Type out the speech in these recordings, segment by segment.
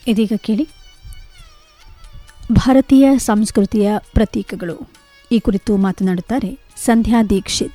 ಇದೀಗ ಕೇಳಿ ಭಾರತೀಯ ಸಂಸ್ಕೃತಿಯ ಪ್ರತೀಕಗಳು ಈ ಕುರಿತು ಮಾತನಾಡುತ್ತಾರೆ ಸಂಧ್ಯಾ ದೀಕ್ಷಿತ್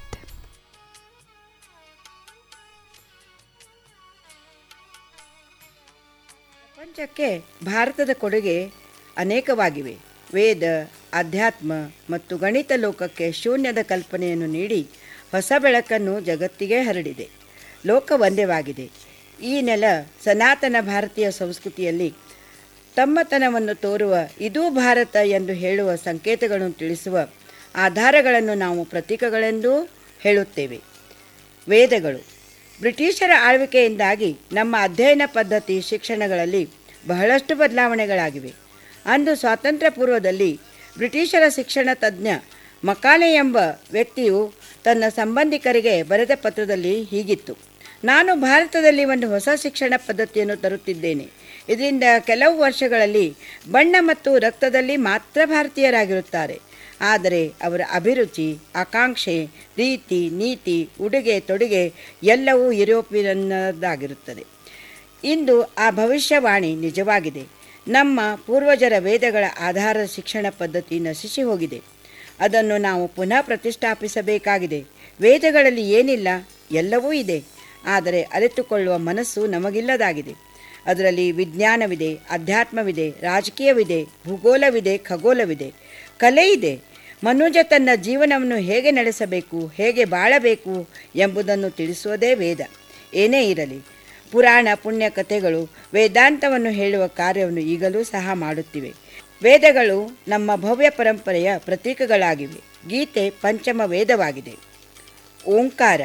ಪ್ರಪಂಚಕ್ಕೆ ಭಾರತದ ಕೊಡುಗೆ ಅನೇಕವಾಗಿವೆ ವೇದ ಅಧ್ಯಾತ್ಮ ಮತ್ತು ಗಣಿತ ಲೋಕಕ್ಕೆ ಶೂನ್ಯದ ಕಲ್ಪನೆಯನ್ನು ನೀಡಿ ಹೊಸ ಬೆಳಕನ್ನು ಜಗತ್ತಿಗೆ ಹರಡಿದೆ ಲೋಕ ಒಂದೇವಾಗಿದೆ ಈ ನೆಲ ಸನಾತನ ಭಾರತೀಯ ಸಂಸ್ಕೃತಿಯಲ್ಲಿ ತಮ್ಮತನವನ್ನು ತೋರುವ ಇದೂ ಭಾರತ ಎಂದು ಹೇಳುವ ಸಂಕೇತಗಳನ್ನು ತಿಳಿಸುವ ಆಧಾರಗಳನ್ನು ನಾವು ಪ್ರತೀಕಗಳೆಂದೂ ಹೇಳುತ್ತೇವೆ ವೇದಗಳು ಬ್ರಿಟಿಷರ ಆಳ್ವಿಕೆಯಿಂದಾಗಿ ನಮ್ಮ ಅಧ್ಯಯನ ಪದ್ಧತಿ ಶಿಕ್ಷಣಗಳಲ್ಲಿ ಬಹಳಷ್ಟು ಬದಲಾವಣೆಗಳಾಗಿವೆ ಅಂದು ಸ್ವಾತಂತ್ರ್ಯ ಪೂರ್ವದಲ್ಲಿ ಬ್ರಿಟಿಷರ ಶಿಕ್ಷಣ ತಜ್ಞ ಮಕಾನೆ ಎಂಬ ವ್ಯಕ್ತಿಯು ತನ್ನ ಸಂಬಂಧಿಕರಿಗೆ ಬರೆದ ಪತ್ರದಲ್ಲಿ ಹೀಗಿತ್ತು ನಾನು ಭಾರತದಲ್ಲಿ ಒಂದು ಹೊಸ ಶಿಕ್ಷಣ ಪದ್ಧತಿಯನ್ನು ತರುತ್ತಿದ್ದೇನೆ ಇದರಿಂದ ಕೆಲವು ವರ್ಷಗಳಲ್ಲಿ ಬಣ್ಣ ಮತ್ತು ರಕ್ತದಲ್ಲಿ ಮಾತ್ರ ಭಾರತೀಯರಾಗಿರುತ್ತಾರೆ ಆದರೆ ಅವರ ಅಭಿರುಚಿ ಆಕಾಂಕ್ಷೆ ರೀತಿ ನೀತಿ ಉಡುಗೆ ತೊಡುಗೆ ಎಲ್ಲವೂ ಯುರೋಪಿಯನ್ನದಾಗಿರುತ್ತದೆ ಇಂದು ಆ ಭವಿಷ್ಯವಾಣಿ ನಿಜವಾಗಿದೆ ನಮ್ಮ ಪೂರ್ವಜರ ವೇದಗಳ ಆಧಾರದ ಶಿಕ್ಷಣ ಪದ್ಧತಿ ನಶಿಸಿ ಹೋಗಿದೆ ಅದನ್ನು ನಾವು ಪುನಃ ಪ್ರತಿಷ್ಠಾಪಿಸಬೇಕಾಗಿದೆ ವೇದಗಳಲ್ಲಿ ಏನಿಲ್ಲ ಎಲ್ಲವೂ ಇದೆ ಆದರೆ ಅರಿತುಕೊಳ್ಳುವ ಮನಸ್ಸು ನಮಗಿಲ್ಲದಾಗಿದೆ ಅದರಲ್ಲಿ ವಿಜ್ಞಾನವಿದೆ ಅಧ್ಯಾತ್ಮವಿದೆ ರಾಜಕೀಯವಿದೆ ಭೂಗೋಳವಿದೆ ಖಗೋಳವಿದೆ ಕಲೆ ಇದೆ ಮನುಜ ತನ್ನ ಜೀವನವನ್ನು ಹೇಗೆ ನಡೆಸಬೇಕು ಹೇಗೆ ಬಾಳಬೇಕು ಎಂಬುದನ್ನು ತಿಳಿಸುವುದೇ ವೇದ ಏನೇ ಇರಲಿ ಪುರಾಣ ಪುಣ್ಯ ಕಥೆಗಳು ವೇದಾಂತವನ್ನು ಹೇಳುವ ಕಾರ್ಯವನ್ನು ಈಗಲೂ ಸಹ ಮಾಡುತ್ತಿವೆ ವೇದಗಳು ನಮ್ಮ ಭವ್ಯ ಪರಂಪರೆಯ ಪ್ರತೀಕಗಳಾಗಿವೆ ಗೀತೆ ಪಂಚಮ ವೇದವಾಗಿದೆ ಓಂಕಾರ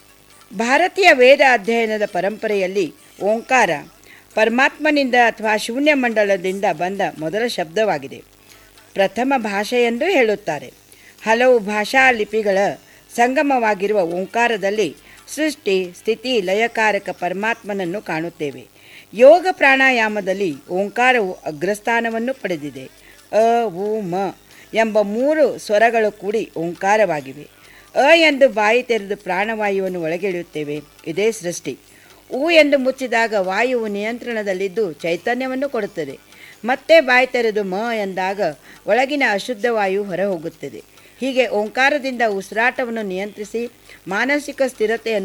ಭಾರತೀಯ ವೇದ ಅಧ್ಯಯನದ ಪರಂಪರೆಯಲ್ಲಿ ಓಂಕಾರ ಪರಮಾತ್ಮನಿಂದ ಅಥವಾ ಶೂನ್ಯ ಮಂಡಲದಿಂದ ಬಂದ ಮೊದಲ ಶಬ್ದವಾಗಿದೆ ಪ್ರಥಮ ಭಾಷೆ ಎಂದು ಹೇಳುತ್ತಾರೆ ಹಲವು ಭಾಷಾ ಲಿಪಿಗಳ ಸಂಗಮವಾಗಿರುವ ಓಂಕಾರದಲ್ಲಿ ಸೃಷ್ಟಿ ಸ್ಥಿತಿ ಲಯಕಾರಕ ಪರಮಾತ್ಮನನ್ನು ಕಾಣುತ್ತೇವೆ ಯೋಗ ಪ್ರಾಣಾಯಾಮದಲ್ಲಿ ಓಂಕಾರವು ಅಗ್ರಸ್ಥಾನವನ್ನು ಪಡೆದಿದೆ ಅ ಉ ಮ ಎಂಬ ಮೂರು ಸ್ವರಗಳು ಕೂಡಿ ಓಂಕಾರವಾಗಿವೆ ಅ ಎಂದು ಬಾಯಿ ತೆರೆದು ಪ್ರಾಣವಾಯುವನ್ನು ಒಳಗೆಳೆಯುತ್ತೇವೆ ಇದೇ ಸೃಷ್ಟಿ ಉ ಎಂದು ಮುಚ್ಚಿದಾಗ ವಾಯುವು ನಿಯಂತ್ರಣದಲ್ಲಿದ್ದು ಚೈತನ್ಯವನ್ನು ಕೊಡುತ್ತದೆ ಮತ್ತೆ ಬಾಯಿ ತೆರೆದು ಮ ಎಂದಾಗ ಒಳಗಿನ ಅಶುದ್ಧ ವಾಯು ಹೊರಹೋಗುತ್ತದೆ ಹೀಗೆ ಓಂಕಾರದಿಂದ ಉಸಿರಾಟವನ್ನು ನಿಯಂತ್ರಿಸಿ ಮಾನಸಿಕ ಸ್ಥಿರತೆಯನ್ನು